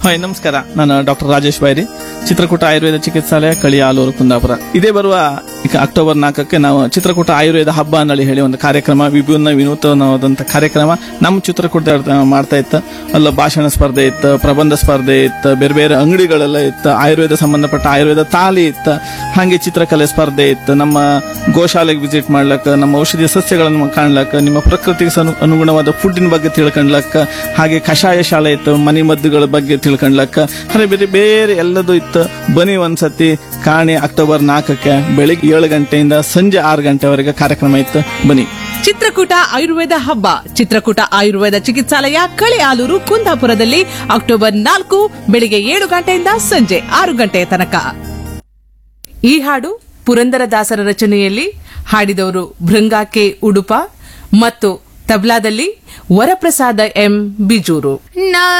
hi ನಮಸ್ಕಾರ ನಾನು doctor Rajesh Byri Chitrakoota Ayurveda ಚಿಕಿತ್ಸಾಲಯ ಕಳಿ ಆಲೂರು ಕುಂದಾಪುರ ಇದೇ ಬರುವ ಈಗ ಅಕ್ಟೋಬರ್ ನಾಲ್ಕಕ್ಕೆ ನಾವು ಚಿತ್ರಕೂಟ ಆಯುರ್ವೇದ ಹಬ್ಬ ಅನ್ನಳಿ ಹೇಳಿ ಒಂದು ಕಾರ್ಯಕ್ರಮ ವಿಭಿನ್ನ ವಿನೂತನವಾದಂತ ಕಾರ್ಯಕ್ರಮ ನಮ್ಮ ಚಿತ್ರಕೂಟ ಮಾಡ್ತಾ ಇತ್ತು ಅಲ್ಲ ಭಾಷಣ ಸ್ಪರ್ಧೆ ಇತ್ತು ಪ್ರಬಂಧ ಸ್ಪರ್ಧೆ ಇತ್ತು ಬೇರೆ ಬೇರೆ ಅಂಗಡಿಗಳೆಲ್ಲ ಇತ್ತು ಆಯುರ್ವೇದ ಸಂಬಂಧಪಟ್ಟ ಆಯುರ್ವೇದ ತಾಲಿ ಇತ್ತು ಹಾಗೆ ಚಿತ್ರಕಲೆ ಸ್ಪರ್ಧೆ ಇತ್ತು ನಮ್ಮ ಗೋಶಾಲೆಗೆ ವಿಸಿಟ್ ಮಾಡ್ಲಕ್ಕ ನಮ್ಮ ಔಷಧೀಯ ಸಸ್ಯಗಳನ್ನು ಕಾಣ್ಲಕ್ಕ ನಿಮ್ಮ ಪ್ರಕೃತಿಗೆ ಸನು- ಅನುಗುಣವಾದ ಫುಡ್ಡಿನ ಬಗ್ಗೆ ತಿಳ್ಕೊಂಡ್ಲಕ್ಕ ಹಾಗೆ ಕಷಾಯ ಶಾಲೆ ಇತ್ತು ಮನೆ ಮದ್ದುಗಳ ಬಗ್ಗೆ ತಿಳ್ಕೊಂಡ್ಲಕ್ಕ ಹಾಗೆ ಬೇರೆ ಬೇರೆ ಎಲ್ಲದೂ ಇತ್ತು ಬನ್ನಿ ಒಂದ್ಸತಿ ಕಾಣಿ ಅಕ್ಟೋಬರ್ ನಾಲ್ಕಕ್ಕೆ ಬೆಳಿಗ್ಗೆ ಏಳು ಗಂಟೆಯಿಂದ ಸಂಜೆ ಆರು ಗಂಟೆವರೆಗೆ ಕಾರ್ಯಕ್ರಮ ಇತ್ತು ಬನ್ನಿ ಚಿತ್ರಕೂಟ ಆಯುರ್ವೇದ ಹಬ್ಬ ಚಿತ್ರಕೂಟ ಆಯುರ್ವೇದ ಚಿಕಿತ್ಸಾಲಯ ಕಳೆ ಆಲೂರು ಕುಂದಾಪುರದಲ್ಲಿ ಅಕ್ಟೋಬರ್ ನಾಲ್ಕು ಬೆಳಿಗ್ಗೆ ಏಳು ಗಂಟೆಯಿಂದ ಸಂಜೆ ಆರು ಗಂಟೆಯ ತನಕ ಈ ಹಾಡು ಪುರಂದರದಾಸರ ರಚನೆಯಲ್ಲಿ ಹಾಡಿದವರು ಭೃಂಗಾ ಕೆ ಉಡುಪ ಮತ್ತು ತಬ್ಲಾದಲ್ಲಿ ವರಪ್ರಸಾದ ಎಂ ಬಿಜೂರು ನಾ